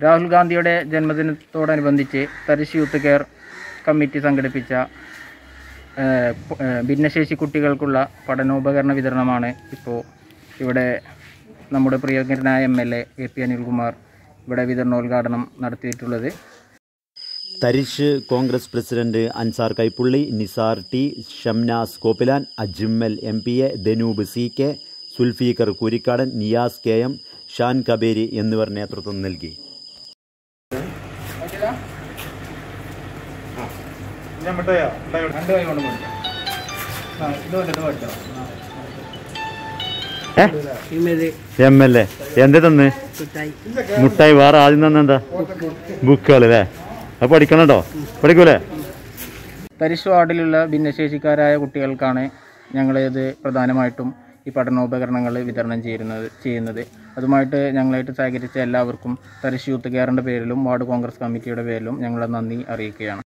രാഹുൽ ഗാന്ധിയുടെ ജന്മദിനത്തോടനുബന്ധിച്ച് Tharish youth care committee സംഘടിപ്പിച്ച ഏഹ്, പ- ഏഹ്, ഭിന്നശേഷി കുട്ടികൾക്കുള്ള പഠനോപകരണ വിതരണമാണ് ഇപ്പോൾ ഇവിടെ നമ്മുടെ പ്രിയങ്കരനായ M L A A P Anilkumar ഇവിടെ വിതരണോദ്ഘാടനം നടത്തിയിട്ടുള്ളത് Tharish Congress president Ansar Kaippully Nisar T Shamnas Koppilan Ajmal M P A Danoob C K Zulfikar Kurikkadan Niyas K M Shan Kaberi എന്നിവർ നേതൃത്വം നൽകി രണ്ട് കൈ കൊണ്ട് കൊടുക്കാം. ആ, ഇതുപോലെ ഇത് പഠിച്ചോ. എം എൽ എ എന്ത് തന്ന് മുട്ടായി വേറെ ആദ്യം തന്നെന്താ ബുക്കുകൾ അല്ലേ അത് പഠിക്കണം കേട്ടോ പഠിക്കൂലേ തരിശ് വാർഡിലുള്ള ഭിന്നശേഷിക്കാരായ കുട്ടികൾക്കാണ് ഞങ്ങളിത് പ്രധാനമായിട്ടും ഈ പഠനോപകരണങ്ങൾ വിതരണം ചെയ്യുന്നത് ചെയ്യുന്നത് അതുമായിട്ട് ഞങ്ങളായിട്ട് സഹകരിച്ച എല്ലാവർക്കും തരിശ് യൂത്ത് കെയറിൻ്റെ പേരിലും വാർഡ് കോൺഗ്രസ് കമ്മിറ്റിയുടെ പേരിലും ഞങ്ങളുടെ നന്ദി അറിയിക്കുകയാണ്